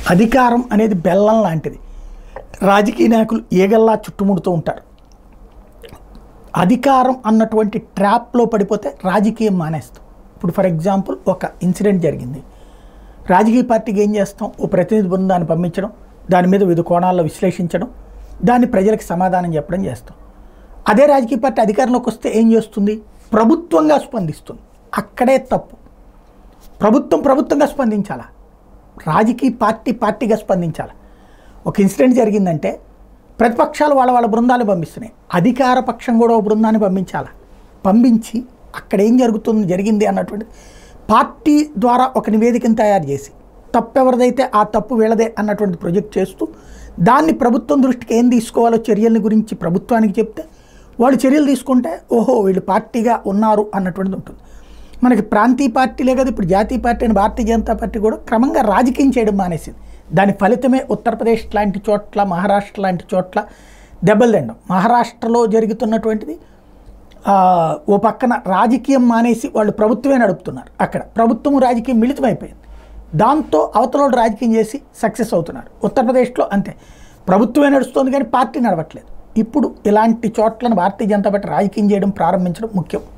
అధికారం అనేది బెల్లం లాంటిది రాజకీయ నాయకులు ఈగల్లా చుట్టుముడుతూ ఉంటారు అధికారం అన్నటువంటి ట్రాప్లో పడిపోతే రాజకీయం మానేస్తాం ఇప్పుడు ఫర్ ఎగ్జాంపుల్ ఒక ఇన్సిడెంట్ జరిగింది రాజకీయ పార్టీకి ఏం చేస్తాం ఓ ప్రతినిధి బృందాన్ని పంపించడం దాని మీద వివిధ కోణాల్లో విశ్లేషించడం దాన్ని ప్రజలకు సమాధానం చెప్పడం చేస్తాం అదే రాజకీయ పార్టీ అధికారంలోకి వస్తే ఏం చేస్తుంది ప్రభుత్వంగా స్పందిస్తుంది అక్కడే తప్పు ప్రభుత్వం ప్రభుత్వంగా స్పందించాలా రాజకీయ పార్టీ పార్టీగా స్పందించాలి ఒక ఇన్సిడెంట్ జరిగిందంటే ప్రతిపక్షాలు వాళ్ళ వాళ్ళ బృందాలు పంపిస్తున్నాయి అధికార పక్షం కూడా ఒక బృందాన్ని పంపించాలి పంపించి అక్కడ ఏం జరుగుతుంది జరిగింది అన్నటువంటి పార్టీ ద్వారా ఒక నివేదికను తయారు చేసి తప్పు ఎవరిదైతే ఆ తప్పు వీళ్ళదే అన్నటువంటి ప్రొజెక్ట్ చేస్తూ దాన్ని ప్రభుత్వం దృష్టికి ఏం తీసుకోవాలో చర్యల గురించి ప్రభుత్వానికి చెప్తే వాళ్ళు చర్యలు తీసుకుంటే ఓహో వీళ్ళు పార్టీగా ఉన్నారు అన్నటువంటిది ఉంటుంది మనకి ప్రాంతీయ పార్టీలే కదా ఇప్పుడు జాతీయ పార్టీ అని భారతీయ జనతా పార్టీ కూడా క్రమంగా రాజకీయం చేయడం మానేసింది దాని ఫలితమే ఉత్తరప్రదేశ్ లాంటి చోట్ల మహారాష్ట్ర లాంటి చోట్ల దెబ్బలు తినడం మహారాష్ట్రలో జరుగుతున్నటువంటిది ఆ, ఓ పక్కన రాజకీయం మానేసి వాళ్ళు ప్రభుత్వమే నడుపుతున్నారు అక్కడ ప్రభుత్వం రాజకీయం మిళితమైపోయింది దాంతో అవతల వాళ్ళు రాజకీయం చేసి సక్సెస్ అవుతున్నారు ఉత్తరప్రదేశ్లో అంతే ప్రభుత్వమే నడుస్తుంది కానీ పార్టీ నడవట్లేదు ఇప్పుడు ఇలాంటి చోట్లను భారతీయ జనతా పార్టీ రాజకీయం చేయడం ప్రారంభించడం ముఖ్యం